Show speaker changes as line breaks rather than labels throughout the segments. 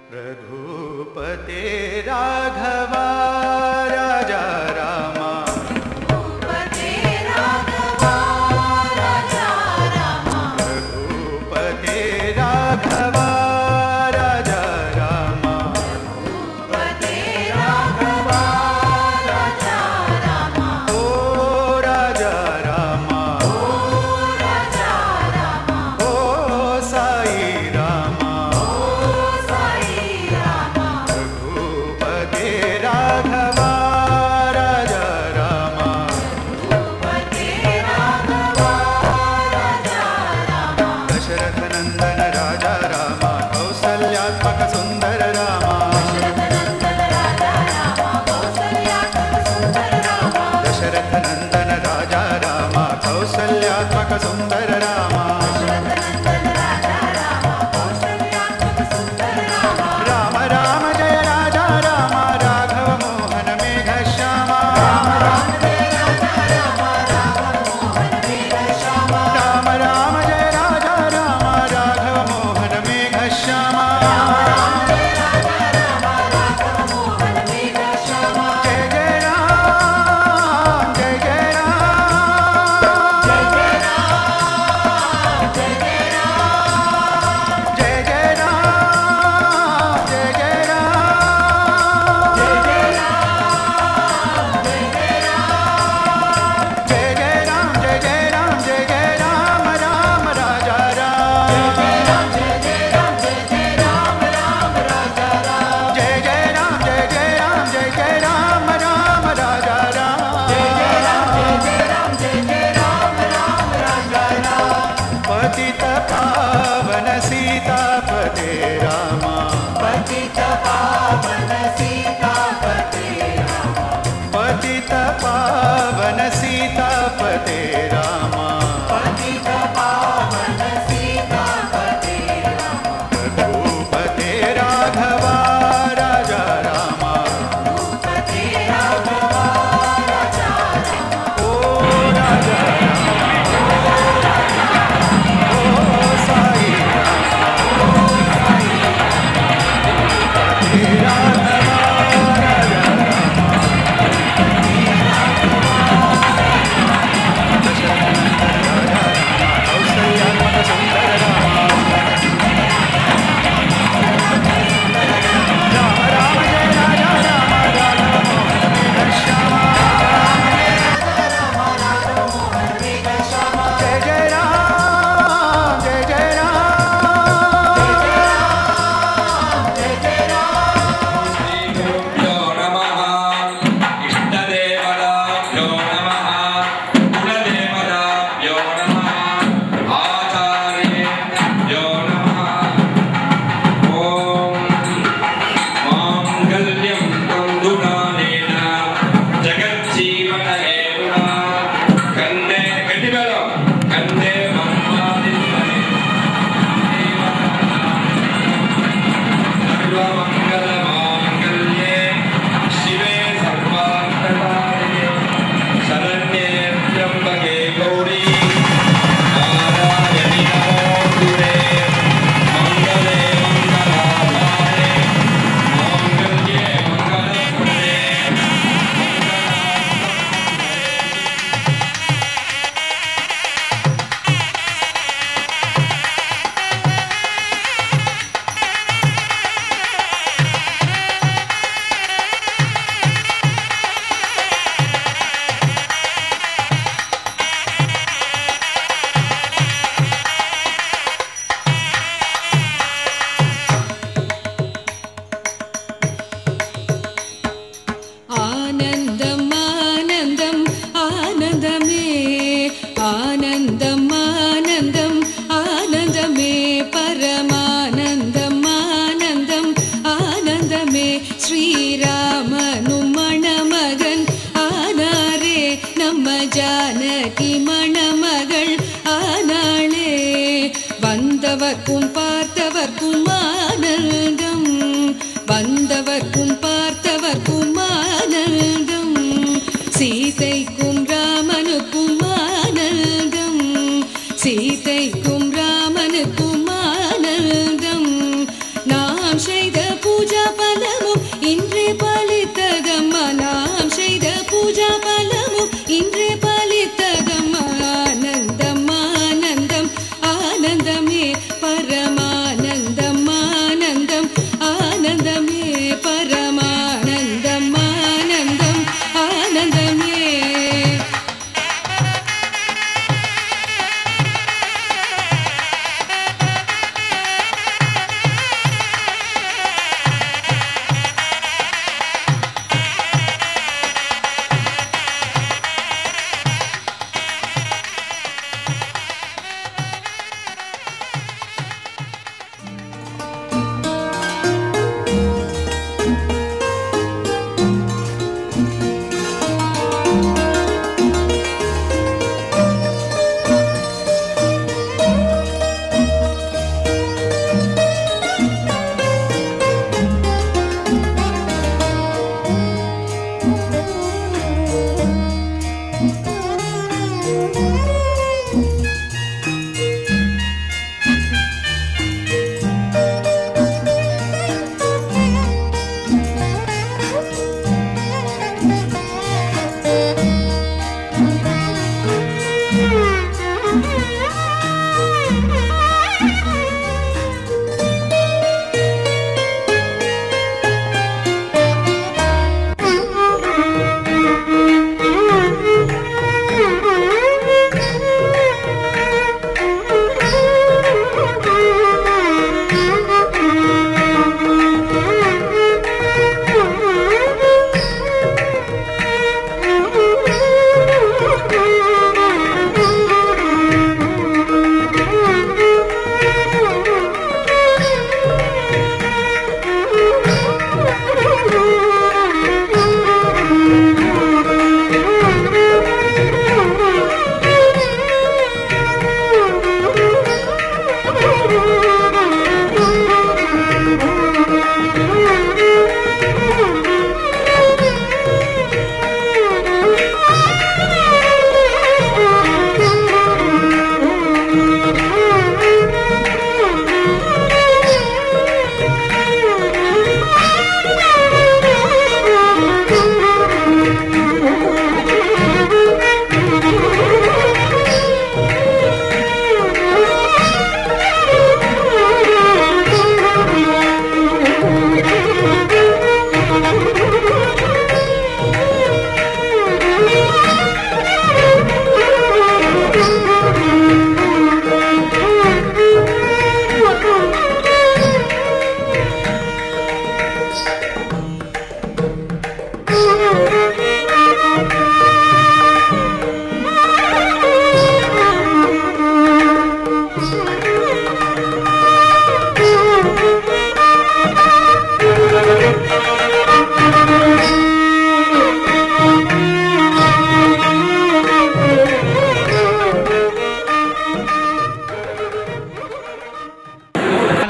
रघुपते राघवा राजा रामा रघुपते राघवा राजा रामा ओ राजा रामा ओ साई रामा रघुपते राघवा राजा रामा दशरथ नंदन राजा रामा कौसल्यात्मक सुंदर रामा दशरथ नंदन राजा रामा कौसल्यात्मक सुंदर रामा राम राम जय राजा रामा राघव मोहन मेघ श्यामा राम राम जय राजा रामा राघव मोहन मेघ श्यामा जय जय राम जय जय राम जय जय राम जय जय राम जय जय राम जय जय राम जय जय राम राम राजा राम जय जय राम जय जय राम जय जय राम राम राजा राम जय जय राम जय जय राम जय जय राम राम राजा राम जय जय राम जय जय राम जय जय राम राम राजा राम पतित पावन सीतापते रामा पतित पावन सीतापते पतित पावन सीतापते रामा पतित पावन सीतापते रघुपते राघवा राजा रामा ओ राजा रामा ओ साई रामा हे राघवा राजा रामा कौसल्यात्मक सुंदर रामा राम राम जय राजा रामा राघव मोहन मेघ श्यामा जय जय राम जय जय राम जय जय राम
श्रीगुरुभ्यो नमः इष्टदेवताभ्यो नमः कुलदेवताभ्यो नमः आचार्येभ्यो नमः ॐ माङ्गल्यं तन्दुकानेन जगज्जीवनहेतुना कन्दे गट्टिबेलो कन्दे मन्मादित्वने सर्वमङ्गलमाङ्गल्ये शिवे सर्वार्थकारिणे शरण्ये त्र्यम्बके गौरी नारायणि नमोऽस्तुते मङ्गले मङ्गलाधारे माङ्गल्ये मङ्गलप्रदे
ஆனந்தம் ஆனந்தம் ஆனந்தமே ஆனந்தம் ஆனந்தம் ஆனந்தமே பரமானந்தம் ஆனந்தம் ஆனந்தமே ஸ்ரீராமனும் மணமகன் ஆனாரே நம்ம ஜானகி மணமகள் ஆனாளே வந்தவர்க்கும் பார்த்தவர்க்கும் ஆனந்தம் வந்தவர்க்கும் பார்த்தவர்க்கும் ஆனந்தம் சீதைக்கும் ராமனுக்கும் ஆனந்தம் சீதைக்கும் ராமனுக்கும் ஆனந்தம் நாம் செய்த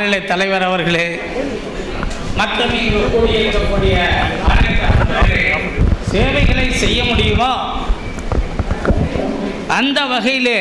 மாநில தலைவர் அவர்களே மற்றும் இங்கு கூடியிருக்கக்கூடிய அனைத்து அன்பர்களே, சேவைகளை செய்ய முடியுமோ அந்த வகையிலே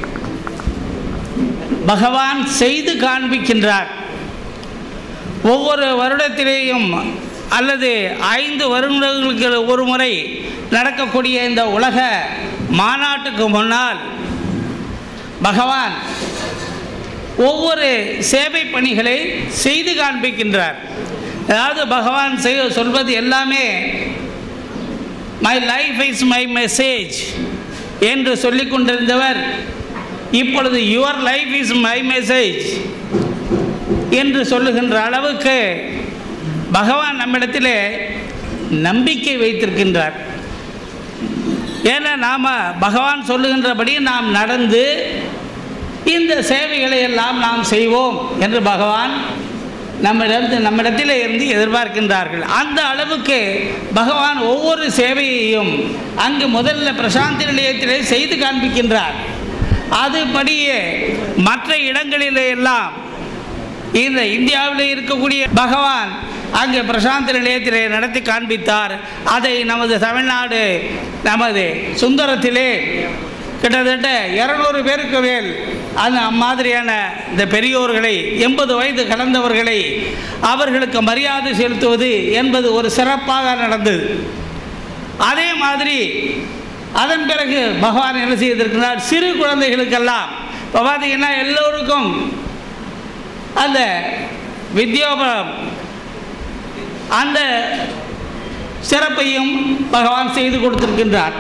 பகவான் செய்து காண்பிக்கின்றார் ஒவ்வொரு வருடத்திலேயும் அல்லது ஐந்து வருடங்களுக்கு ஒரு முறை நடக்கக்கூடிய இந்த உலக மாநாட்டுக்கு முன்னால் பகவான் ஒவ்வொரு சேவை பணிகளை செய்து காண்பிக்கின்றார் அதாவது பகவான் செய்ய சொல்வது எல்லாமே my life is my message என்று சொல்லிக் கொண்டிருந்தவர் இப்பொழுது your life is my message என்று சொல்லுகின்ற அளவுக்கு பகவான் நம்மிடத்திலே நம்பிக்கை வைத்திருக்கின்றார் ஏன்னா நாம் பகவான் சொல்லுகின்றபடி நாம் நடந்து இந்த சேவைகளை எல்லாம் நாம் செய்வோம் என்று பகவான் நம்மிடத்து நம்மிடத்திலே இருந்து எதிர்பார்க்கின்றார்கள் அந்த அளவுக்கு பகவான் ஒவ்வொரு சேவையையும் அங்கு முதல்ல பிரசாந்தி நிலையத்திலே செய்து காண்பிக்கின்றார் அதுபடியே மற்ற இடங்களிலே எல்லாம் இந்த இந்தியாவில் இருக்கக்கூடிய பகவான் அங்கே பிரசாந்த் நிலையத்திலே நடத்தி காண்பித்தார் அதை நமது தமிழ்நாடு நமது சுந்தரத்திலே கிட்டத்தட்ட இரநூறு பேருக்கு மேல் அந்த மாதிரியான இந்த பெரியோர்களை எண்பது வயது கடந்தவர்களை அவர்களுக்கு மரியாதை செலுத்துவது என்பது ஒரு சிறப்பாக நடந்தது அதே மாதிரி அதன் பிறகு பகவான் என்ன செய்திருக்கிறார் சிறு குழந்தைகளுக்கெல்லாம் இப்போ பார்த்தீங்கன்னா எல்லோருக்கும் அந்த வித்யோபம் அந்த சிறப்பையும் பகவான் செய்து கொடுத்திருக்கின்றார்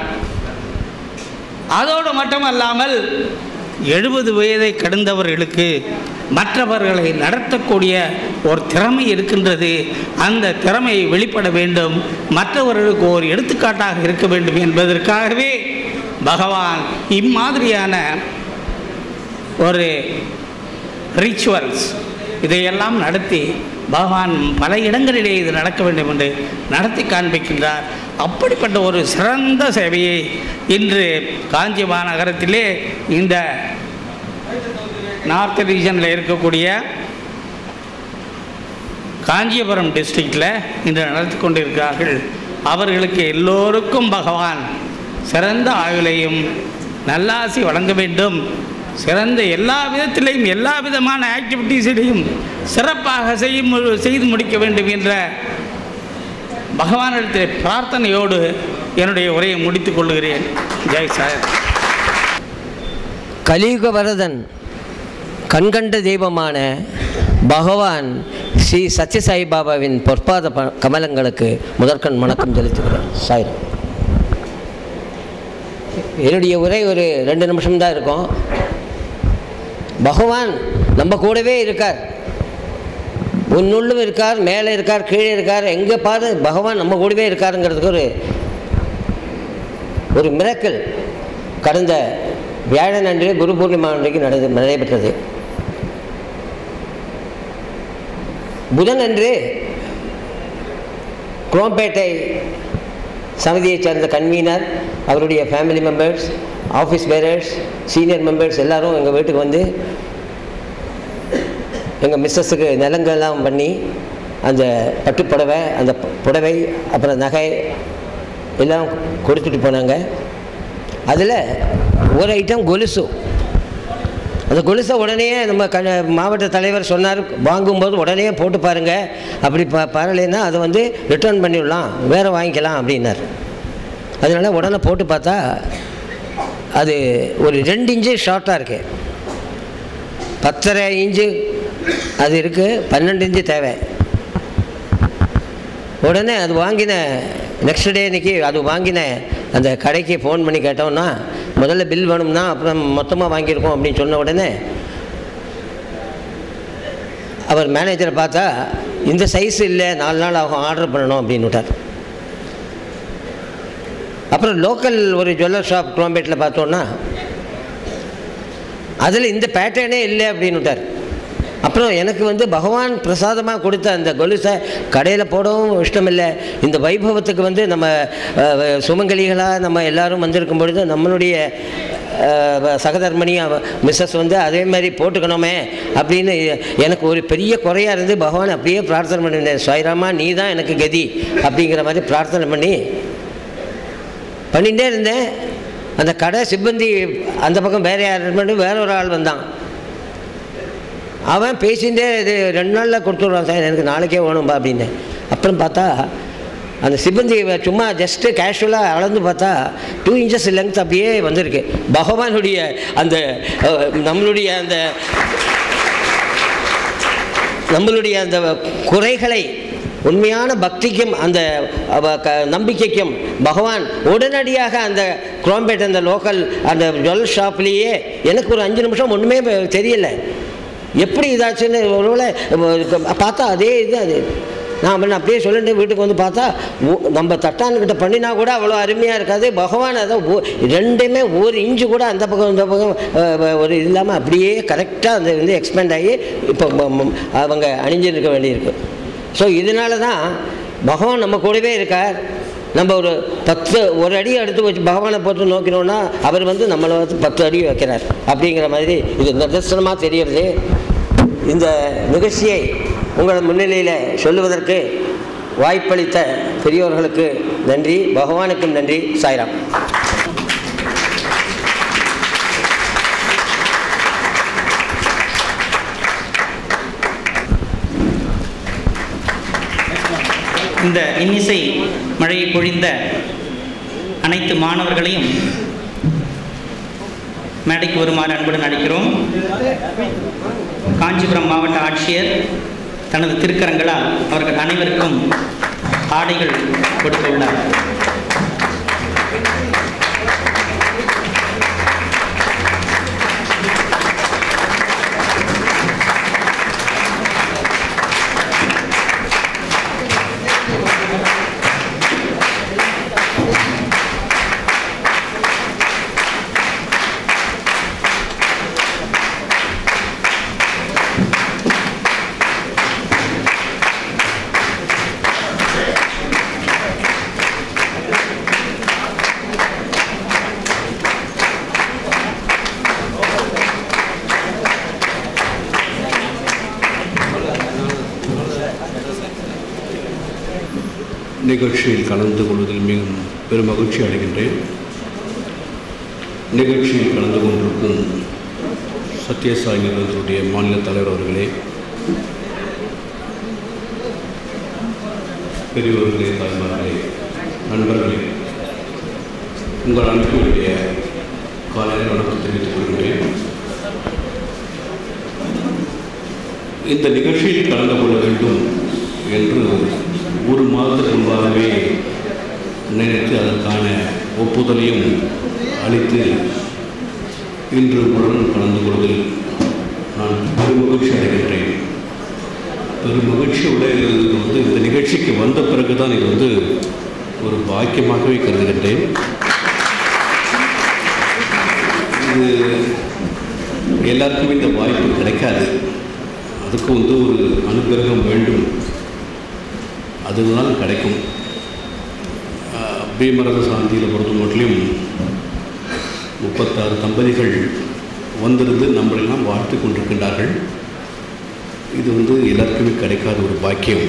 அதோடு மட்டுமல்லாமல் எழுபது வயதை கடந்தவர்களுக்கு மற்றவர்களை நடத்தக்கூடிய ஒரு திறமை இருக்கின்றது அந்த திறமையை வெளிப்பட வேண்டும் மற்றவர்களுக்கு ஒரு எடுத்துக்காட்டாக இருக்க வேண்டும் என்பதற்காகவே பகவான் இம்மாதிரியான ஒரு ரிச்சுவல்ஸ் இதையெல்லாம் நடத்தி பகவான் பல இடங்களிலே இது நடக்க வேண்டும் என்று நடத்தி காண்பிக்கின்றார் அப்படிப்பட்ட ஒரு சிறந்த சேவையை இன்று காஞ்சி மாநகரத்திலே இந்த நார்த் ரீஜனில் இருக்கக்கூடிய காஞ்சிபுரம் டிஸ்ட்ரிக்டில் இன்று நடத்தி கொண்டிருக்கிறார்கள் அவர்களுக்கு எல்லோருக்கும் பகவான் சிறந்த ஆயுளையும் நல்லாசி வழங்க வேண்டும் சிறந்த எல்லா விதத்திலையும் எல்லா விதமான ஆக்டிவிட்டீஸிலையும் சிறப்பாக செய்யும் செய்து முடிக்க வேண்டும் என்ற பகவானிடத்தில் பிரார்த்தனையோடு என்னுடைய உரையை முடித்துக் கொள்கிறேன் ஜெய் சார்
கலியுக வரதன் கண்கண்ட தெய்வமான பகவான் ஸ்ரீ சத்யசாய் பாபாவின் பொற்பாத ப- கமலங்களுக்கு முதற்கண் வணக்கம் செலுத்துகிறேன் சாய் என்னுடைய உரை ஒரு ரெண்டு நிமிஷம்தான் இருக்கும் பகவான் நம்ம கூடவே இருக்கார் உன்னுள்ளும் இருக்கார் மேலே இருக்கார் கீழே இருக்கார் எங்கே பாரு பகவான் நம்ம கூடவே இருக்காருங்கிறதுக்கு ஒரு ஒரு மிரக்கல் கடந்த வியாழன் அன்று குரு பூர்ணிமா அன்றைக்கு நடந்து நடைபெற்றது புதன் அன்று குரோம்பேட்டை சமிதியைச் சேர்ந்த கன்வீனர் அவருடைய family members office bearers senior members எல்லாரும் எங்கள் வீட்டுக்கு வந்து எங்கள் மிஸ்ஸஸுக்கு நிலங்கள்லாம் பண்ணி அந்த பட்டுப் புடவை அந்த பு- புடவை அப்புறம் நகை எல்லாம் கொடுத்துட்டு போனாங்க அதில் ஒரு ஐட்டம் கொலுசு அந்த கொலுசை உடனே நம்ம க மாவட்ட தலைவர் சொன்னார் வாங்கும்போது உடனே போட்டு பாருங்கள் அப்படி ப பரலைன்னா அதை வந்து ரிட்டர்ன் பண்ணிவிடலாம் வேறு வாங்கிக்கலாம் அப்படின்னார் அதனால் உடனே போட்டு பார்த்தா அது ஒரு ரெண்டு இன்ச்சு ஷார்ட்டாக இருக்குது பத்தரை இன்ச்சு அது இருக்குது பன்னெண்டு இன்ச்சு தேவை உடனே அது வாங்கின நெக்ஸ்ட் டே அன்னைக்கு அது வாங்கின அந்த கடைக்கு ஃபோன் பண்ணி கேட்டோம்னா முதல்ல பில் வேணும்னா அப்புறம் மொத்தமாக வாங்கியிருக்கோம் அப்படின்னு சொன்ன உடனே அவர் மேனேஜரை பார்த்தா இந்த சைஸ் இல்லை நாலு நாள் ஆகும் ஆர்டர் பண்ணணும் அப்படின்னு விட்டார் அப்புறம் லோக்கல் ஒரு ஜுவல்லர் ஷாப் குளோம்பேட்டில் பார்த்தோன்னா அதில் இந்த பேட்டர்னே இல்லை அப்படின்னு விட்டார் அப்புறம் எனக்கு வந்து பகவான் பிரசாதமாக கொடுத்த அந்த கொலுசை கடையில் போடவும் இஷ்டமில்லை இந்த வைபவத்துக்கு வந்து நம்ம அஹ், சுமங்கலிகளாக நம்ம எல்லாரும் வந்திருக்கும் பொழுது நம்மளுடைய அஹ், சகதர்மணி அவ மிஸ்ஸஸ் வந்து அதே மாதிரி போட்டுக்கணுமே அப்படின்னு எனக்கு ஒரு பெரிய குறையாக இருந்து பகவான் அப்படியே பிரார்த்தனை பண்ணியிருந்தேன் சாய்ராமா நீ தான் எனக்கு கதி அப்படிங்கிற மாதிரி பிரார்த்தனை பண்ணி பண்ணிகிட்டே இருந்தேன் அந்த கடை சிப்பந்தி அந்த பக்கம் வேற யார் பண்ணி வேற ஒரு ஆள் வந்தான் அவன் பேசிகிட்டே இது ரெண்டு நாளில் கொடுத்துட்றான் சார் எனக்கு நாளைக்கே வேணும்பா அப்படின்னு அப்புறம் பார்த்தா அந்த சிப்பந்தி சும்மா ஜஸ்ட்டு கேஷுவலாக அளந்து பார்த்தா டூ இன்ச்சஸ் லென்த் அப்படியே வந்திருக்கு பகவானுடைய அந்த அஹ், நம்மளுடைய அந்த நம்மளுடைய அந்த குறைகளை உண்மையான பக்திக்கும் அந்த அவ க- நம்பிக்கைக்கும் பகவான் உடனடியாக அந்த குரோம்பேட் அந்த லோக்கல் அந்த ஜுவல் ஷாப்லேயே எனக்கு ஒரு அஞ்சு நிமிஷம் ஒன்றுமே தெரியல எப்படி இதாச்சுன்னு ஒருவேளை அஹ், பார்த்தா அதே இது அது நான் அப்புறம் அப்படியே சொல்லிட்டு வீட்டுக்கு வந்து பார்த்தா ஓ- நம்ம தட்டான்கிட்ட பண்ணினா கூட அவ்வளோ அருமையாக இருக்காது பகவான் அதை ஓ- ரெண்டுமே ஒரு இன்ச்சு கூட அந்த பக்கம் இந்த பக்கம் அஹ், ஒரு இது இல்லாமல் அப்படியே கரெக்டாக அந்த வந்து எக்ஸ்பேண்ட் ஆகி இப்போ ம- ம- அவங்க அணிஞ்சிருக்க வேண்டியிருக்கு ஸோ இதனால தான் பகவான் நம்ம கூடவே இருக்கார் நம்ம ஒரு பத்து ஒரு அடி எடுத்து வச்சு பகவானை போட்டு நோக்கினோன்னா அவர் வந்து நம்மளை வந்து பத்து அடி வைக்கிறார் அப்படிங்கிற மாதிரி இது நிதர்சனமாக தெரியறது இந்த நிகழ்ச்சியை உங்கள் முன்னிலையில் சொல்லுவதற்கு வாய்ப்பளித்த பெரியோர்களுக்கு நன்றி பகவானுக்கும் நன்றி சாய்ராம்
இந்த இன்னிசை மழையை பொழிந்த அனைத்து மாணவர்களையும் மேடைக்கு வருமாறு அன்புடன் அழைக்கிறோம் காஞ்சிபுரம் மாவட்ட ஆட்சியர் தனது திருக்கரங்களால் அவர்கள் அனைவருக்கும் ஆடைகள் கொடுக்க உள்ளார்
நிகழ்ச்சியில் கலந்து கொள்வதில் மிகவும் பெரும் மகிழ்ச்சி அடைகின்றேன் நிகழ்ச்சியில் கலந்து கொண்டிருக்கும் சத்யசாய் நிறுவனத்தினுடைய மாநில தலைவர் அவர்களே பெரியவர்களே தாய்மார்களே நண்பர்களே உங்கள் அனைவருடைய காலையில் வணக்கம் தெரிவித்துக் கொள்கிறேன் இந்த நிகழ்ச்சியில் கலந்து கொள்ள வேண்டும் என்று ஒரு மாதத்துக்கு முன்பாகவே நினைத்து அதற்கான ஒப்புதலையும் அளித்து இன்று உடன் கலந்து கொள்வதில் நான் பெரும் மகிழ்ச்சி அடைகின்றேன் பெரும் மகிழ்ச்சியோட இது வந்து இந்த நிகழ்ச்சிக்கு வந்த பிறகு தான் இது வந்து ஒரு பாக்கியமாகவே கருதுகின்றேன் இது எல்லாருக்குமே இந்த வாய்ப்பு கிடைக்காது அதுக்கு வந்து ஒரு அனுகிரகம் வேண்டும் அதுதான் கிடைக்கும் ஆஹ் பீமரத சாந்தியில் பொறுத்த மட்டும் முப்பத்தாறு தம்பதிகள் வந்திருந்து நம்மளெல்லாம் வாழ்த்து கொண்டிருக்கின்றார்கள் இது வந்து எல்லாருக்குமே கிடைக்காத ஒரு பாக்கியம்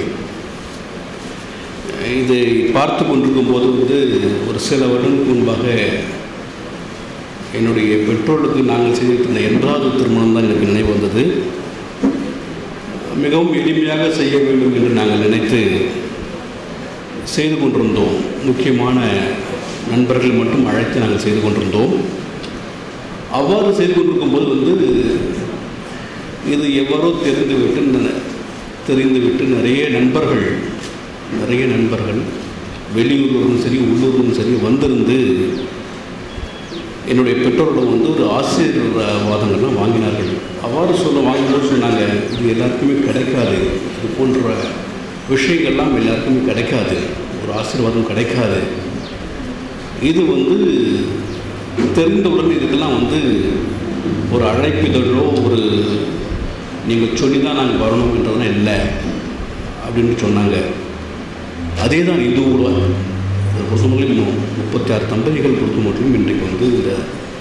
இதை பார்த்து கொண்டிருக்கும் போது வந்து ஒரு சில வருடங்களுக்கு முன்பாக என்னுடைய பெற்றோருக்கு நாங்கள் செய்திருந்த இரண்டாவது திருமணம் தான் எனக்கு நினைவு வந்தது மிகவும் எளிமையாக செய்ய வேண்டும் என்று நாங்கள் நினைத்து செய்து கொண்டிருந்தோம் முக்கியமான நண்பர்கள் மட்டும் அழைத்து நாங்கள் செய்து கொண்டிருந்தோம் அவ்வாறு செய்து கொண்டிருக்கும்போது வந்து இது எவ்வாறோ தெரிந்துவிட்டு ந- தெரிந்துவிட்டு நிறைய நண்பர்கள் நிறைய நண்பர்கள் வெளியூர்களும் சரி உள்ளூரும் சரி வந்திருந்து என்னுடைய பெற்றோரிடம் வந்து ஒரு ஆசீர்வாதங்கள்லாம் வாங்கினார்கள் அவ்வாறு சொல்ல வாங்கினோம் சொன்னாங்க இது எல்லாருக்குமே கிடைக்காது இது போன்ற விஷயங்கள்லாம் எல்லாருக்குமே கிடைக்காது ஒரு ஆசீர்வாதம் கிடைக்காது இது வந்து தெரிந்தவுடன் இதுக்கெல்லாம் வந்து ஒரு அழைப்பிதழோ ஒரு நீங்கள் சொல்லி தான் நாங்கள் வரணும் என்றதெல்லாம் இல்லை அப்படின்னு சொன்னாங்க அதே தான் இது ஒரு பொறுத்தமட்டிலும் முப்பத்தி ஆறு தம்பதிகள் பொறுத்த மட்டும் இன்றைக்கு வந்து இந்த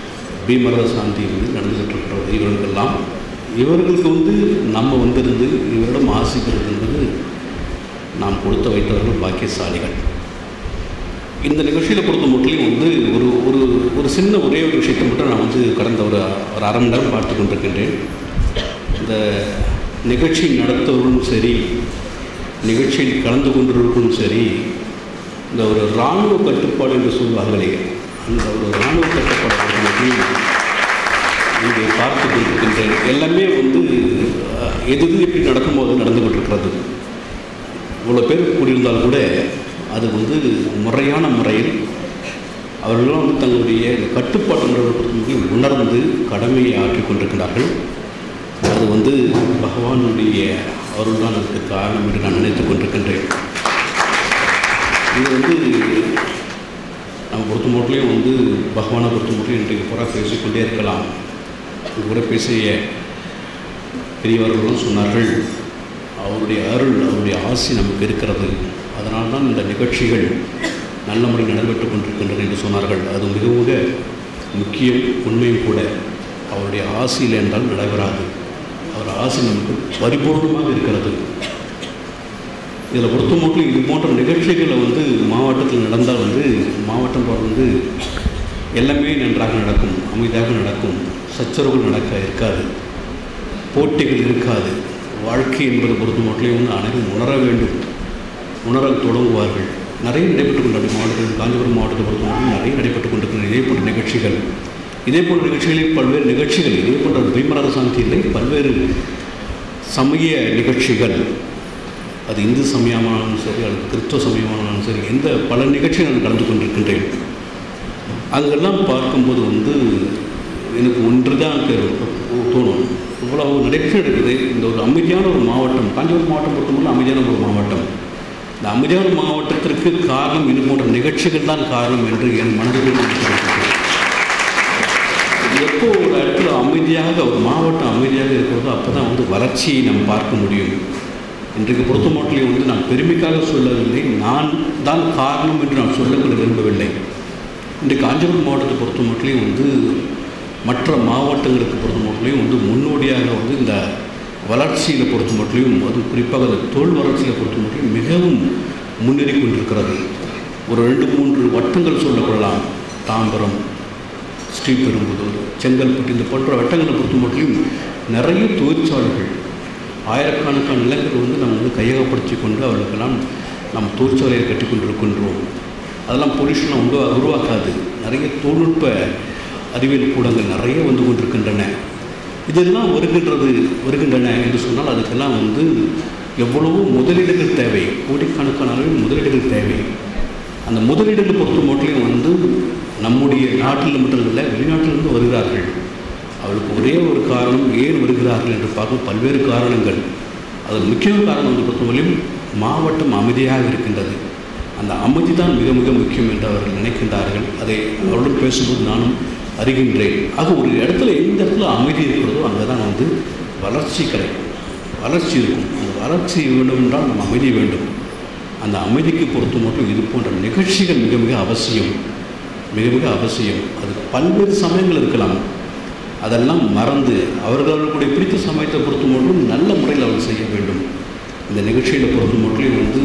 பீமரத சாந்தி வந்து நடந்துகிட்டு இருக்கிறது இவர்களுக்கெல்லாம் இவர்களுக்கு வந்து நம்ம வந்திருந்து இவரிடம் ஆசிக்கிறது என்பது நாம் கொடுத்து வைத்தவர்கள் பாக்கியசாலிகள் இந்த நிகழ்ச்சியில் பொறுத்த மட்டும் வந்து ஒரு ஒரு ஒரு சின்ன ஒரே ஒரு விஷயத்தை மட்டும் நான் வந்து கடந்த ஒரு ஒரு அரை மணி நேரம் பார்த்து கொண்டிருக்கின்றேன் இந்த நிகழ்ச்சி நடத்துவர்களும் சரி நிகழ்ச்சியில் கலந்து கொண்டிருக்கும் சரி இந்த ஒரு இராணுவ கட்டுப்பாடு என்று சொல்வார்களே அந்த ஒரு இராணுவ கட்டுப்பாடு மட்டும் இங்கே பார்த்து கொண்டிருக்கின்றேன் எல்லாமே வந்து அஹ், எது எது எப்படி நடக்கும்போது நடந்து கொண்டிருக்கிறது இவ்வளோ பேர் கூடியிருந்தால் கூட அது வந்து முறையான முறையில் அவர்களும் வந்து தங்களுடைய இந்த கட்டுப்பாட்டு முறையை உணர்ந்து கடமையை ஆற்றிக் கொண்டிருக்கிறார்கள் அது வந்து பகவானுடைய அருள் தான் அதுக்கு காரணம் என்று நான் நினைத்துக் கொண்டிருக்கின்றேன் இது வந்து நம்ம பொறுத்த மட்டும் வந்து பகவானை பொறுத்த மட்டும் இன்றைக்கு பூரா பேசிக்கொண்டே இருக்கலாம் இது கூட பேசிய பெரியவர்களும் சொன்னார்கள் அவருடைய அருள் அவருடைய ஆசி நமக்கு இருக்கிறது அதனால் தான் இந்த நிகழ்ச்சிகள் நல்ல முறையில் நடைபெற்றுக் கொண்டிருக்கின்றன என்று சொன்னார்கள் அது மிக மிக முக்கியம் உண்மையும் கூட அவருடைய ஆசி இல்லை என்றால் நடைபெறாது அவர் ஆசி நமக்கு பரிபூர்ணமாக இருக்கிறது இதில் பொறுத்த மட்டும் இது போன்ற நிகழ்ச்சிகளை வந்து மாவட்டத்தில் நடந்தால் வந்து மாவட்டம் வந்து எல்லாமே நன்றாக நடக்கும் அமைதியாக நடக்கும் சச்சரவுகள் நடக்க இருக்காது போட்டிகள் இருக்காது வாழ்க்கை என்பது பொறுத்த மட்டும் வந்து அனைவரும் உணர வேண்டும் உணர தொடங்குவார்கள் நிறைய நடைபெற்றுக் கொண்ட மாவட்டத்தில் காஞ்சிபுரம் மாவட்டத்தை பொறுத்த மட்டும் நிறைய நடைபெற்றுக் கொண்டிருக்கின்றன இதே போன்ற நிகழ்ச்சிகள் இதே போன்ற நிகழ்ச்சிகளில் பல்வேறு நிகழ்ச்சிகள் இதே போன்ற பீமராத சாந்தியிலே பல்வேறு சமய நிகழ்ச்சிகள் அது இந்து சமயமானாலும் சரி அல்லது கிறிஸ்துவ சமயமானாலும் சரி எந்த பல நிகழ்ச்சிகள் நான் கலந்து கொண்டிருக்கின்றேன் அங்கெல்லாம் பார்க்கும்போது வந்து எனக்கு ஒன்று தான் தோணும் இவ்வளவு நிகழ்ச்சி நடக்குது இந்த ஒரு அமைதியான ஒரு மாவட்டம் காஞ்சிபுரம் மாவட்டம் பொறுத்தவரை அமைதியான ஒரு மாவட்டம் இந்த அமைதியான மாவட்டத்திற்கு காரணம் இது போன்ற நிகழ்ச்சிகள் தான் காரணம் என்று என் மனதில் இருக்கிறது எப்போ ஒரு இடத்துல அமைதியாக ஒரு மாவட்டம் அமைதியாக இருக்கிறதோ அப்போ தான் வந்து வளர்ச்சியை நம்ம பார்க்க முடியும் இன்றைக்கு பொறுத்த மட்டும் வந்து நான் பெருமைக்காக சொல்லவில்லை நான் தான் காரணம் என்று நான் சொல்லக்கூட விரும்பவில்லை இன்றைக்கு காஞ்சிபுரம் மாவட்டத்தை பொறுத்த மட்டும் வந்து மற்ற மாவட்டங்களுக்கு பொறுத்த மட்டும் வந்து முன்னோடியாக வந்து இந்த வளர்ச்சியில் பொறுத்த மட்டும் அது குறிப்பாக அந்த தொழில் வளர்ச்சியில் பொறுத்த மட்டும் மிகவும் முன்னேறி கொண்டிருக்கிறது ஒரு ரெண்டு மூன்று வட்டங்கள் சொல்லப்படலாம் தாம்பரம் ஸ்ரீபெரும்புதூர் செங்கல்பட்டு இந்த போன்ற வட்டங்களை பொறுத்த மட்டும் நிறைய தொழிற்சாலைகள் ஆயிரக்கணக்கான நிலங்கள் வந்து நம்ம வந்து கையகப்படுத்தி கொண்டு அவர்களுக்கெல்லாம் நம்ம தொழிற்சாலையை கட்டி கொண்டிருக்கின்றோம் அதெல்லாம் பொல்யூஷனை உண்டு உருவாக்காது நிறைய தொழில்நுட்ப அறிவியல் கூடங்கள் நிறைய வந்து கொண்டிருக்கின்றன இதெல்லாம் வருகின்றது வருகின்றன என்று சொன்னால் அதுக்கெல்லாம் வந்து எவ்வளவோ முதலீடுகள் தேவை கோடிக்கணக்கான அளவில் முதலீடுகள் தேவை அந்த முதலீடுகள் பொறுத்த மட்டும் வந்து நம்முடைய நாட்டில் மட்டும் இல்லை வெளிநாட்டிலிருந்து வருகிறார்கள் அவளுக்கு ஒரே ஒரு காரணம் ஏன் வருகிறார்கள் என்று பார்க்கும் பல்வேறு காரணங்கள் அதில் முக்கிய காரணம் வந்து பொறுத்தவரையும் மாவட்டம் அமைதியாக இருக்கின்றது அந்த அமைதி தான் மிக மிக முக்கியம் என்று அவர்கள் நினைக்கின்றார்கள் அதை அவருடன் பேசும்போது நானும் அறிகின்றேன் ஆக ஒரு இடத்துல எந்த இடத்துல அமைதி இருக்கிறதோ அங்கே தான் வந்து வளர்ச்சி கிடைக்கும் வளர்ச்சி இருக்கும் அந்த வளர்ச்சி வேண்டும் என்றால் நம்ம அமைதி வேண்டும் அந்த அமைதிக்கு பொறுத்த மட்டும் இது போன்ற நிகழ்ச்சிகள் மிக மிக அவசியம் மிக மிக அவசியம் அது பல்வேறு சமயங்கள் இருக்கலாம் அதெல்லாம் மறந்து அவர்களுடைய பிடித்த சமயத்தை பொறுத்த மட்டும் நல்ல முறையில் அவர்கள் செய்ய வேண்டும் இந்த நிகழ்ச்சியில் பொறுத்த மட்டும் வந்து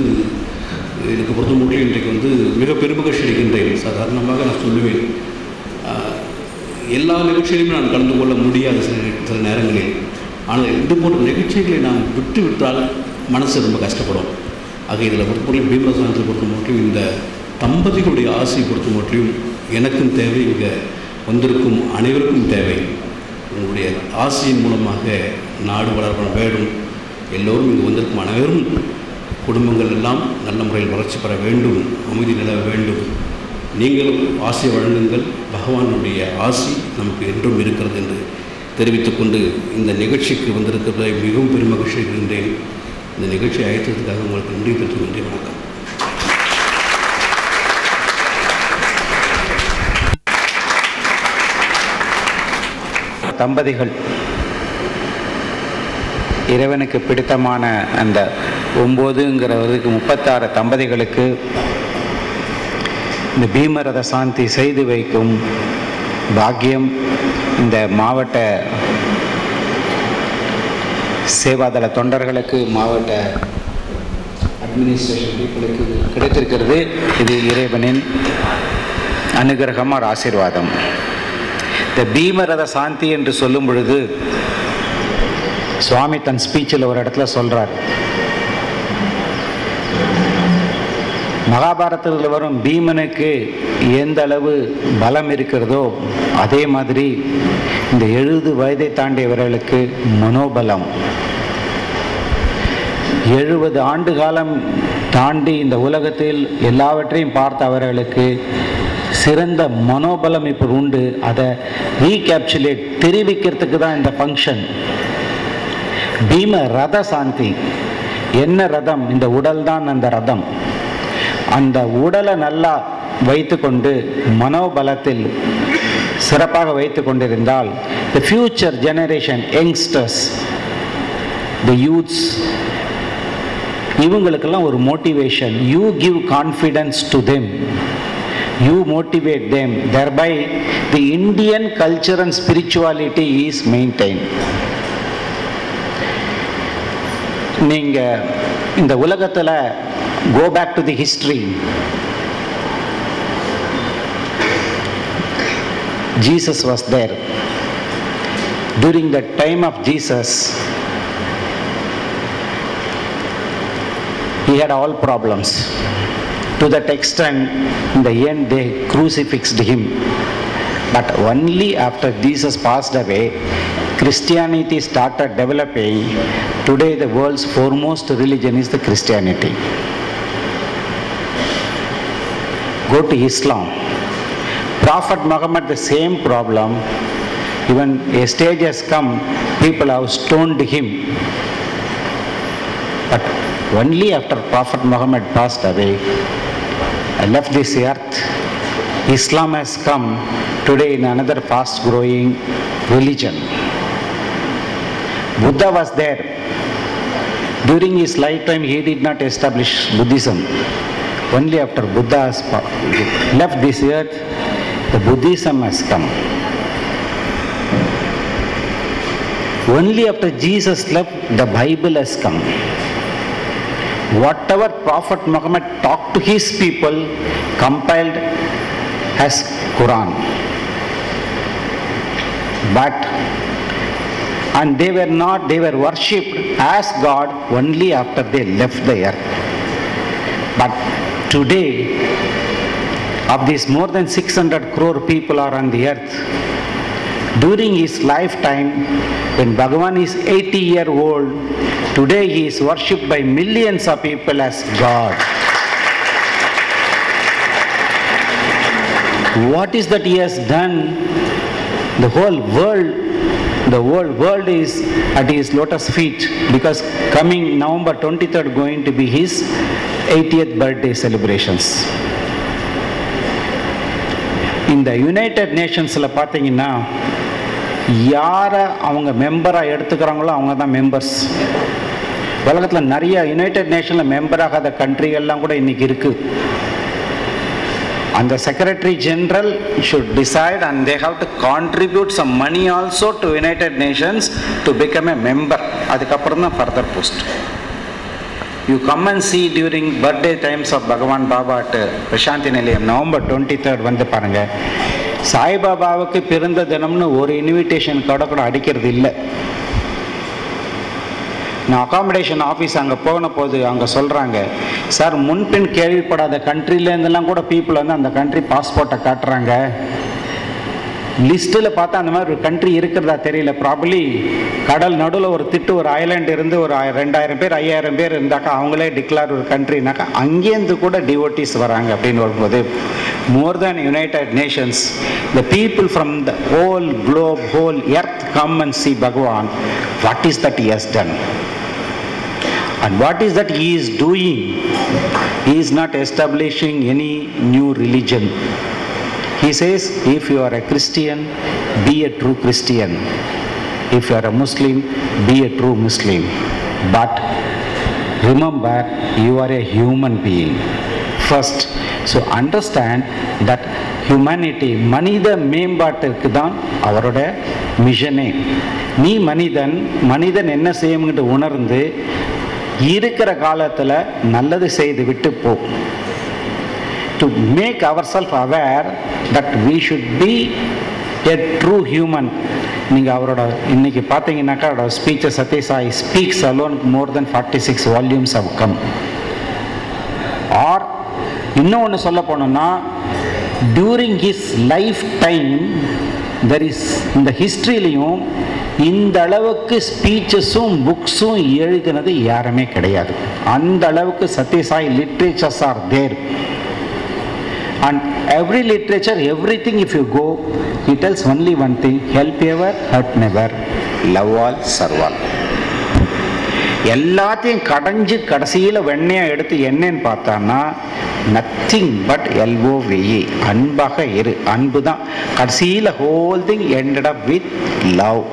எனக்கு பொறுத்த மட்டும் இன்றைக்கு வந்து மிக பெருமகிழ்ச்சி அடைகின்றேன் சாதாரணமாக நான் சொல்லுவேன் ஆஹ், எல்லா நிகழ்ச்சியிலும் நான் கலந்து கொள்ள முடியாது சில சில நேரங்களில் ஆனால் இது போன்ற நிகழ்ச்சிகளை நாம் விட்டு விட்டால் மனசு ரொம்ப கஷ்டப்படும் ஆக இதில் பொறுத்தவரையும் பீமரசானத்தை பொறுத்த மட்டும் இந்த தம்பதிகளுடைய ஆசை பொறுத்த மட்டும் எனக்கும் தேவை இங்கே வந்திருக்கும் அனைவருக்கும் தேவை உங்களுடைய ஆசையின் மூலமாக நாடு வளர்ப்ப வேண்டும் எல்லோரும் இங்கு வந்திருக்கும் அனைவரும் குடும்பங்கள் எல்லாம் நல்ல முறையில் வளர்ச்சி பெற வேண்டும் அமைதி நிலவ வேண்டும் நீங்களும் ஆசை வழங்குங்கள் பகவானுடைய ஆசி நமக்கு என்றும் இருக்கிறது என்று தெரிவித்துக்கொண்டு இந்த நிகழ்ச்சிக்கு வந்திருக்கிறதை மிகவும் பெருமகிழ்ச்சி இருக்கின்றேன் இந்த நிகழ்ச்சியை அழைத்ததுக்காக உங்களுக்கு நன்றி தெரிவிக்கின்றேன் வணக்கம்
தம்பதிகள் இறைவனுக்கு பிடித்தமான அந்த ஒம்போதுங்கிறவருக்கு முப்பத்தாறு தம்பதிகளுக்கு இந்த பீமரத சாந்தி செய்து வைக்கும் பாக்கியம் இந்த மாவட்ட சேவாதள தொண்டர்களுக்கு மாவட்ட அட்மினிஸ்ட்ரேஷன் பீப்புளுக்கு இது கிடைத்திருக்கிறது இது இறைவனின் அனுகிரகம் ஒரு ஆசீர்வாதம் இந்த பீமரத சாந்தி என்று சொல்லும் பொழுது சுவாமி தன் ஸ்பீச்சில் ஒரு இடத்துல சொல்றார் மகாபாரதத்தில் வரும் பீமனுக்கு எந்த அளவு பலம் இருக்கிறதோ அதே மாதிரி இந்த எழுபது வயதை தாண்டியவர்களுக்கு மனோபலம் எழுபது ஆண்டு காலம் தாண்டி இந்த உலகத்தில் எல்லாவற்றையும் பார்த்த அவர்களுக்கு சிறந்த மனோபலம் இப்போ உண்டு அதை ரீகேப்சுலேட் தெரிவிக்கிறதுக்கு தான் இந்த ஃபங்க்ஷன் பீம ரத சாந்தி என்ன ரதம் இந்த உடல் தான் அந்த ரதம் அந்த உடலை நல்லா வைத்துக்கொண்டு மனோபலத்தில் சிறப்பாக வைத்து கொண்டிருந்தால் the future generation youngsters the youths இவங்களுக்கெல்லாம் ஒரு motivation you give confidence to them you motivate them thereby the Indian culture and spirituality is maintain நீங்கள் இந்த உலகத்தில் go back to the history Jesus was there during the time of Jesus, he had all problems. To that extent, in the end, they crucifixed him. But only after Jesus passed away, Christianity started developing. Today, the world's foremost religion is the Christianity. Go to Islam. Prophet Muhammad, the same problem. Even a stage has come, people have stoned him. But only after Prophet Muhammad passed away, and left this earth, Islam has come today in another fast growing religion. Buddha was there. During his lifetime, he did not establish Buddhism. Only after Buddha has pa- left this earth, the Buddhism has come. Only after Jesus left, the Bible has come. Whatever Prophet Muhammad talked to his people, compiled as Quran. But and they were not, they were worshipped as God only after they left the earth. But today, of these more than 600 crore people are on the earth, during his lifetime, when Bhagavan is 80 year old, today he is worshipped by millions of people as God. What is that he has done? The whole world, the whole world is at his lotus feet because coming November 23rd going to be his 80th birthday celebrations. இந்த United நேஷன்ஸில் பார்த்தீங்கன்னா யாரை அவங்க மெம்பராக எடுத்துக்கிறாங்களோ அவங்க தான் members உலகத்தில் நிறைய யுனைடெட் நேஷனில் மெம்பர் ஆகாத கண்ட்ரிகள்லாம் கூட இன்னைக்கு இருக்குது அந்த secretary general should decide and they have to contribute some money also to United Nations to become a member அதுக்கப்புறம் தான் further post you come and see during birthday times of Bhagavan Baba at Prasanthi நிலையம் November twenty third வந்து பாருங்க சாய்பாபாவுக்கு பிறந்த தினம்னு ஒரு invitation கூட கூட அடிக்கிறது இல்லை நான் அகாமடேஷன் ஆஃபீஸ் அங்கே போன போது அங்கே சொல்கிறாங்க சார் முன்பின் கேள்விப்படாத கண்ட்ரிலேருந்தெல்லாம் கூட பீப்புள் வந்து அந்த கண்ட்ரி பாஸ்போர்ட்டை காட்டுறாங்க லிஸ்ட்டில் பார்த்தா அந்த மாதிரி ஒரு கண்ட்ரி இருக்கிறதா தெரியல ப்ராபலி கடல் நடுவில் ஒரு திட்டு ஒரு ஐலாண்ட் இருந்து ஒரு ஆய- ரெண்டாயிரம் பேர் ஐயாயிரம் பேர் இருந்தாக்கா அவங்களே டிக்ளேர் ஒரு கண்ட்ரினாக்கா அங்கேருந்து கூட டிவோட்டிஸ் வராங்க அப்படின்னு வரும்போது more than United Nations the people from the whole globe whole earth come and see Bhagavan what is that is done And what is that he is doing? He is not establishing any new religion. He says, if you are a Christian, be a true Christian. If you are a Muslim, be a true Muslim. But remember, you are a human being. First, so understand that humanity மனித மேம்பாட்டிற்கு தான் அவரோட மிஷனே நீ மனிதன் மனிதன் என்ன செய்யணும்னு உணர்ந்து இருக்கிற காலத்தில் நல்லது செய்து விட்டு போ to make our self aware that we should be a true human நீங்கள் அவரோட இன்னைக்கு பார்த்தீங்கன்னாக்கா அவரோட speeches Sathya Sai speaks alone more than forty six volumes have come are இன்னும் ஒன்று சொல்ல போனோம்னா during his life time there is இந்த ஹிஸ்ட்ரியிலையும் இந்த அளவுக்கு ஸ்பீச்சஸும் புக்ஸும் எழுதினது யாருமே கிடையாது அந்த அளவுக்கு Sathya Sai literatures are there and every literature every thing if you go it tells only one thing help ever hurt never love all serve all எல்லாத்தையும் கடைஞ்சு கடைசியில் வெண்ணையாக எடுத்து என்னன்னு பார்த்தான்னா நத்திங் பட் எல்ஓவிஇ அன்பாக இரு அன்பு தான் கடைசியில் whole thing ended up with love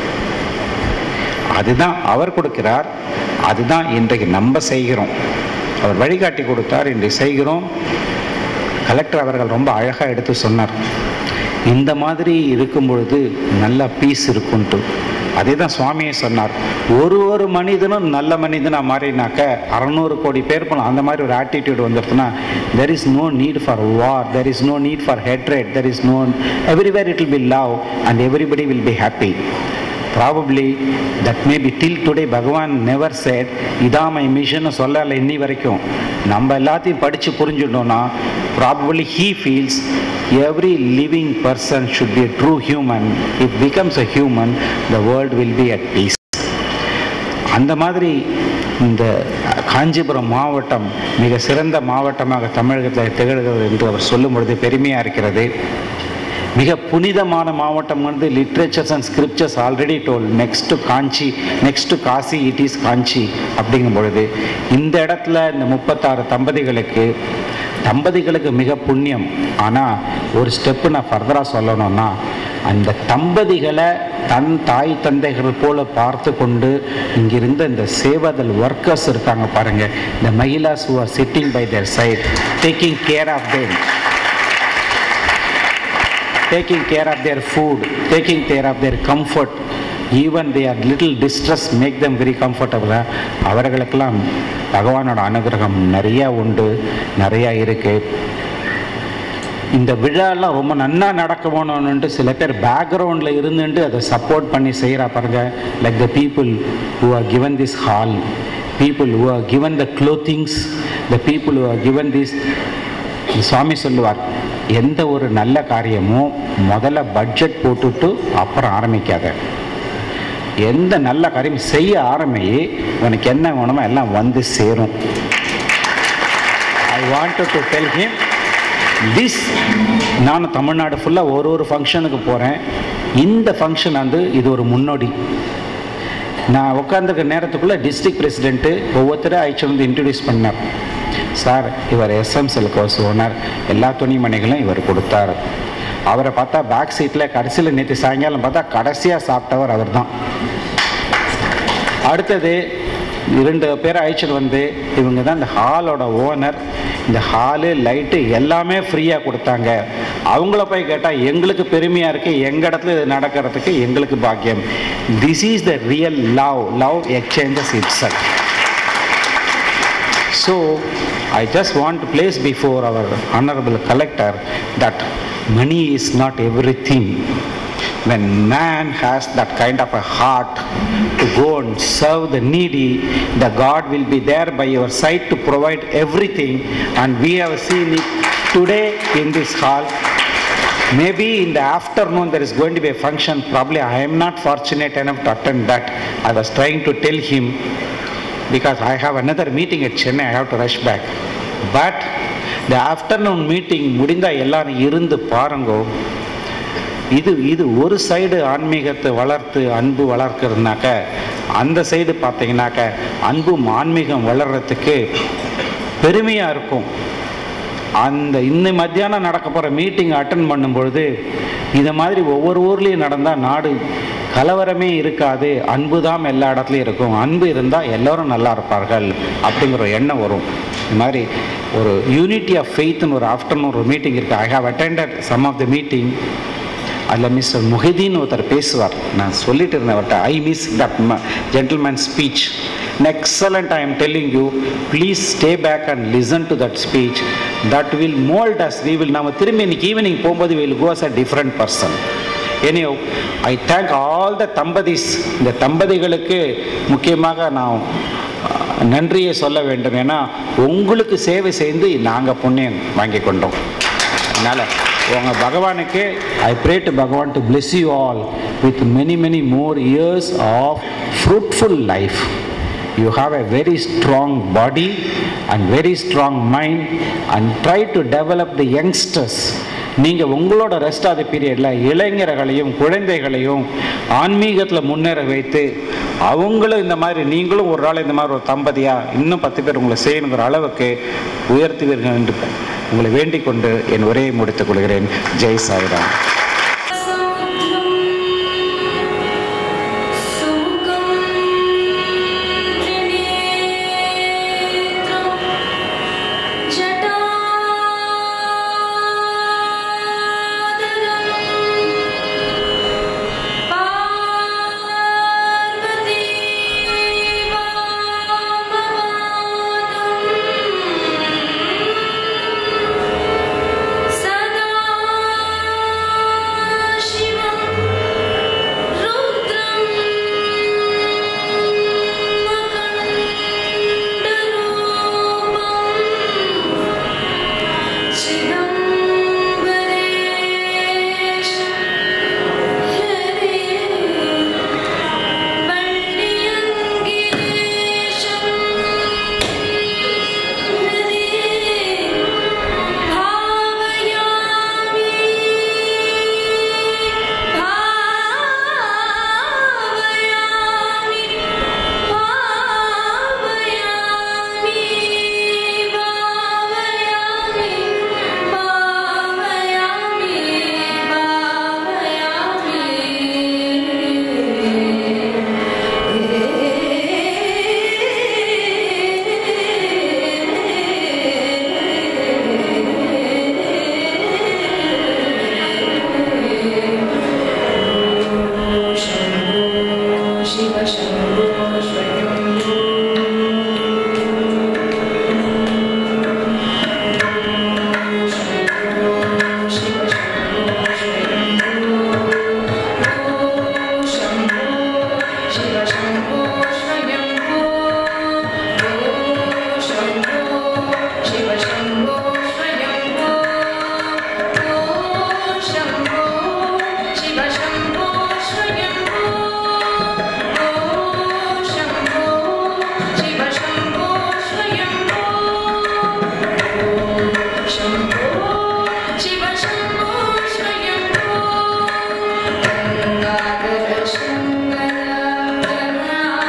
அதுதான் அவர் கொடுக்கிறார் அதுதான் இன்றைக்கு நம்ம செய்கிறோம் அவர் வழிகாட்டி கொடுத்தார் இன்றைக்கு செய்கிறோம் கலெக்டர் அவர்கள் ரொம்ப அழகாக எடுத்து சொன்னார் இந்த மாதிரி இருக்கும் பொழுது நல்ல பீஸ் இருக்குன்ட்டு அதே தான் சுவாமியே சொன்னார் ஒரு ஒரு மனிதனும் நல்ல மனிதனாக மாறினாக்க அறநூறு கோடி பேர் போகலாம் அந்த மாதிரி ஒரு ஆட்டிடியூட் வந்துருச்சுன்னா there is no need for war there is no need for hatred there is no everywhere it will be love and everybody will be happy probably that may be till today Bhagavan never said இதான் my mission சொல்லலை இன்னி வரைக்கும் நம்ம எல்லாத்தையும் படித்து புரிஞ்சுட்டோம்னா probably he feels every living person should be a true human it becomes a human the world will be at peace அந்த மாதிரி இந்த காஞ்சிபுரம் மாவட்டம் மிக சிறந்த மாவட்டமாக தமிழகத்தில் திகழ்கிறது என்று அவர் சொல்லும் பொழுது பெருமையாக இருக்கிறது மிக புனிதமான மாவட்டம் வந்து literatures and scriptures already told next to Kanchi next to Kashi it is Kanchi அப்படிங்கும் பொழுது இந்த இடத்துல இந்த முப்பத்தாறு தம்பதிகளுக்கு தம்பதிகளுக்கு மிக புண்ணியம் ஆனால் ஒரு ஸ்டெப்பு நான் ஃபர்தராக சொல்லணும்னா அந்த தம்பதிகளை தன் தாய் தந்தைகள் போல பார்த்து கொண்டு இங்கிருந்த இந்த சேவதல் ஒர்க்கர்ஸ் இருக்காங்க பாருங்க இந்த மகிழாஸ் who are sitting by their side taking care of them taking care of their food, taking care of their comfort, even they are little distressed, make them very comfortable. அவர்களுக்கெல்லாம் பகவானோட அனுகிரகம் நிறைய உண்டு நிறைய இருக்கு இந்த விழாலாம் ரொம்ப நன்னா நடக்கணும்னுட்டு சில பேர் பேக்ரவுண்டில் இருந்துட்டு அதை சப்போர்ட் பண்ணி செய்கிறா பாருங்க like the people who are given this hall people who are given the clothings the people who are given this Swami சொல்லுவார் எந்த ஒரு நல்ல காரியமும் முதல்ல பட்ஜெட் போட்டுட்டு அப்புறம் ஆரம்பிக்காத எந்த நல்ல காரியம் செய்ய ஆரம்பி உனக்கு என்ன வேணுமோ எல்லாம் வந்து சேரும் I wanted to tell him this நான் தமிழ்நாடு ஃபுல்லாக ஒரு ஒரு ஃபங்க்ஷனுக்கு போகிறேன் இந்த ஃபங்க்ஷன் வந்து இது ஒரு முன்னோடி நான் உட்காந்துருக்க நேரத்துக்குள்ளே டிஸ்ட்ரிக்ட் பிரசிடென்ட்டு ஒவ்வொருத்தரும் அழைச்சி வந்து இன்ட்ரடியூஸ் பண்ணார் சார் இவர் எஸ்எம்சில் கோர்ஸ் ஓனர் எல்லா துணிமணிகளும் இவர் கொடுத்தார் அவரை பார்த்தா பேக் சீட்டில் கடைசியில் நேற்று சாயங்காலம் பார்த்தா கடைசியாக சாப்பிட்டவர் அவர் தான் அடுத்தது இரண்டு பேரை அழைச்சிட்டு வந்து இவங்க தான் இந்த ஹாலோட ஓனர் இந்த ஹாலு லைட்டு எல்லாமே ஃப்ரீயாக கொடுத்தாங்க அவங்கள போய் கேட்டால் எங்களுக்கு பெருமையாக இருக்குது எங்கள் இடத்துல இது நடக்கிறதுக்கு எங்களுக்கு பாக்கியம் this is the real love love exchanges itself So, I just want to place before our honorable collector that money is not everything. When man has that kind of a heart to go and serve the needy, the God will be there by your side to provide everything. And we have seen it today in this hall. Maybe in the afternoon there is going to be a function. Probably I am not fortunate enough to attend that. I was trying to tell him because I have another meeting at Chennai, I have to rush back. But the afternoon meeting முடிந்தா எல்லாரும் இருந்து பாருங்கோ இது இது ஒரு side ஆன்மீகத்தை வளர்த்து அன்பு வளர்க்கிறதுனாக்க அந்த சைடு பார்த்தீங்கன்னாக்க அன்பும் ஆன்மீகம் வளர்றதுக்கு பெருமையாக இருக்கும் அந்த இன்னை மத்தியானம் நடக்க போகிற மீட்டிங் அட்டன் பண்ணும்பொழுது இதை மாதிரி ஒவ்வொரு ஊர்லேயும் நடந்தால் நாடு கலவரமே இருக்காது அன்பு தான் எல்லா இடத்துலையும் இருக்கும் அன்பு இருந்தால் எல்லோரும் நல்லா இருப்பார்கள் அப்படிங்கிற ஒரு எண்ணம் வரும் இந்த மாதிரி ஒரு யூனிட்டி ஆஃப் ஃபெய்த்னு ஒரு ஆஃப்டர்நூன் ஒரு மீட்டிங் இருக்குது I have attended some of the meeting அதில் மிஸ்டர் முஹிதீன் ஒருத்தர் பேசுவார் நான் சொல்லிட்டு இருந்தேன் அவர்கிட்ட I miss that gentleman speech excellent I am telling you please stay back and listen to that speech that will mould as we will நம்ம திரும்பி இன்னைக்கு ஈவினிங் போகும்போது will go as a different person எனியோ I thank all the தம்பதிஸ் இந்த தம்பதிகளுக்கு முக்கியமாக நான் அஹ், நன்றியை சொல்ல வேண்டும் ஏன்னா உங்களுக்கு சேவை செய்து நாங்கள் புண்ணியம் வாங்கி கொண்டோம் அதனால் உங்கள் பகவானுக்கு I pray to Bhagavan to bless you all with many many more years of fruitful life you have a very strong body and very strong mind and try to develop the youngsters நீங்கள் உங்களோட rest ஆத பீரியடில் இளைஞர்களையும் குழந்தைகளையும் ஆன்மீகத்தில் முன்னேற வைத்து அவங்களும் இந்த மாதிரி நீங்களும் ஒரு நாள் இந்த மாதிரி ஒரு தம்பதியாக இன்னும் பத்து பேர் உங்களை செய்யணுங்கிற அளவுக்கு உயர்த்துவீர்கள் என்று உங்களை வேண்டிக் கொண்டு என் உரையை முடித்துக் கொள்கிறேன் ஜெய் சாய்ராம்
सदा शिवं रुद्रं मकरन्दरूपं चिदम्बरेश हरे वल्लियङ्गिरेशं हरे भावयामि भावयामि भावयामि भावयामि शिव शम्भो स्वयं शिव शम्भो शम्भो शिव शम्भो स्वयम्भो शम्भो शिव शम्भो स्वयम्भो शम्भो शिव शम्भो स्वयम्भो शम्भो शिव शम्भो स्वयम्भो शम्भो शिव शम्भो स्वयम्भो गङ्गाधर शङ्कर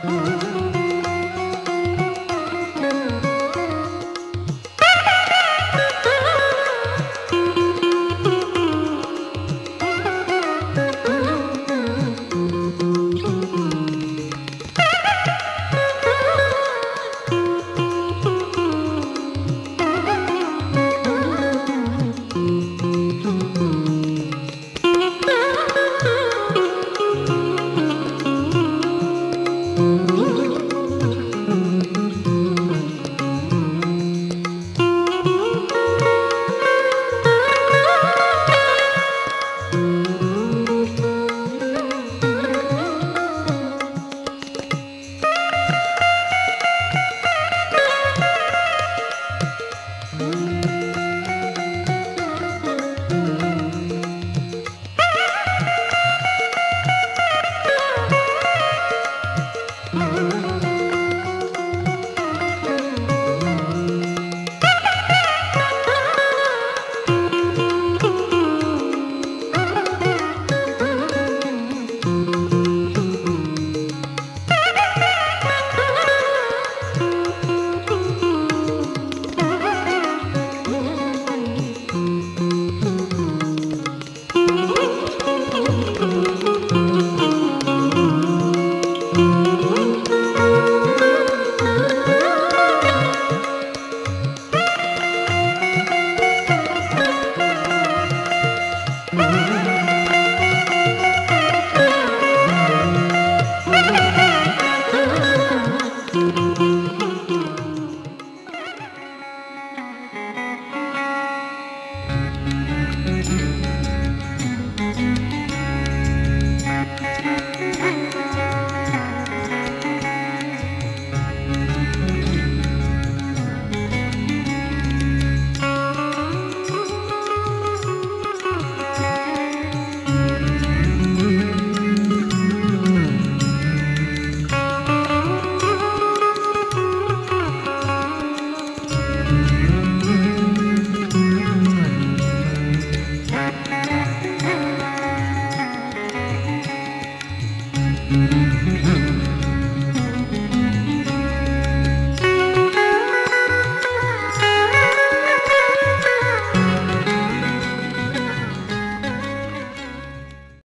Thank you.